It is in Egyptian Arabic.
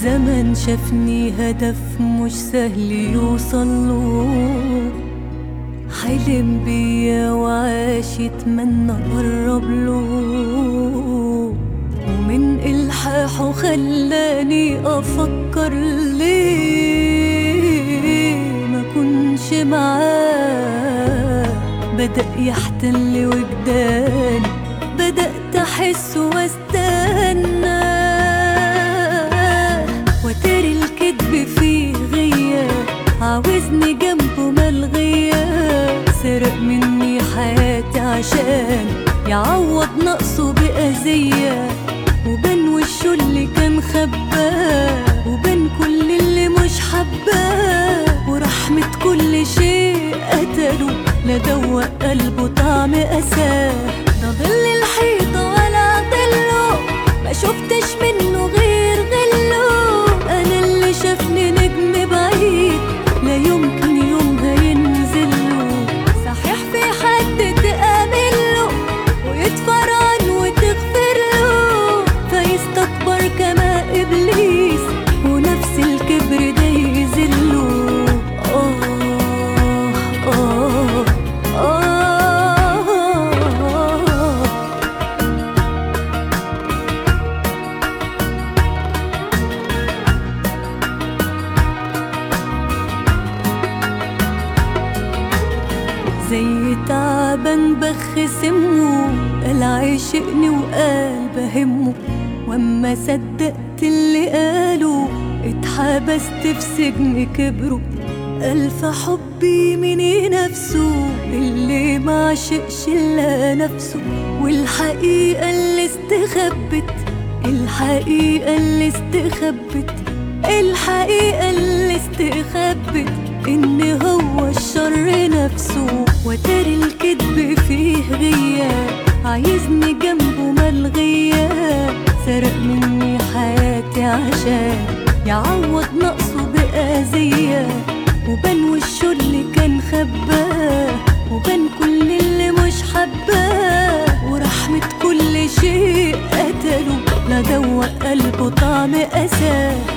زمن شافني هدف مش سهل يوصله حلم بيا وعاش يتمنى اقرب له ومن الحاحه خلاني افكر ليه ما كنش معاه بدأ يحتل وجداني بدأت أحس واستنى وتاري الكذب فيه غياب عاوزني جنبه ملغية سرق مني حياتي عشان يعوض نقصه بأذية وبان وشه اللي كان خباه وبان كل اللي مش حباه ورحمة كل شيء قتله لا دوق قلبه طعم أساه ده ظل الحيطة ولا ظله ما شفتش منه غير غله أنا اللي شافني نجم بعيد لا يمكن يوم هينزله صحيح في حد تآمله ويدفر عنه وتغفر له فيستكبر كما إبليس ونفس الكبر ده يذله آه آه آه زي تعبان بخ سمه قال عاشقني وقال بهمه واما صدقت اللي قاله اتحبست في سجن كبره ألف حبي من نفسه اللي ما عشقش إلا نفسه والحقيقة اللي استخبت الحقيقة اللي استخبت الحقيقة اللي استخبت إن هو الشر نفسه وتاري الكذب فيه غياب عايزني جنبه ملغية سرق مني حياتي عشان يعوض نقصه بأذية وبان وشه اللي كان خباه وبان كل اللي مش حباه ورحمة كل شيء قتله لا دوق قلبه طعم أساه